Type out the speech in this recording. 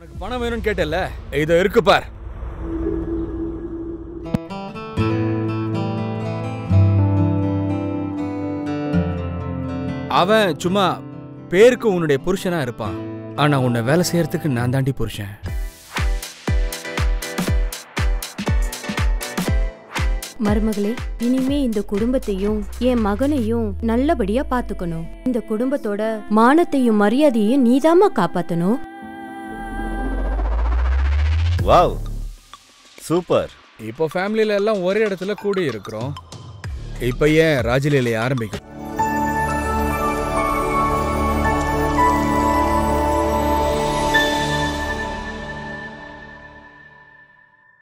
உனக்கு பணம் வேணும்னு கேட்டல இதோ இருக்கு பார் அவன் சும்மா பேருக்கு உன்னுடைய புருஷனா இருப்பான் ஆனா உன்னை வேலை செய்யறதுக்கு நான் தாண்டி புருஷன் மருமகளே இனிமே இந்த குடும்பத்தையும் என் மகனையும் நல்லபடியா பாத்துக்கணும் இந்த குடும்பத்தோட மானத்தையும் மரியாதையும் நீதாம்மா காப்பாத்தணும் வாவ் சூப்பர் இப்போ ஃபேமிலியில எல்லாம் ஒரே இடத்துல கூடி இருக்கிறோம் இப்போ ஏன் ராஜலீலை ஆரம்பிக்கும்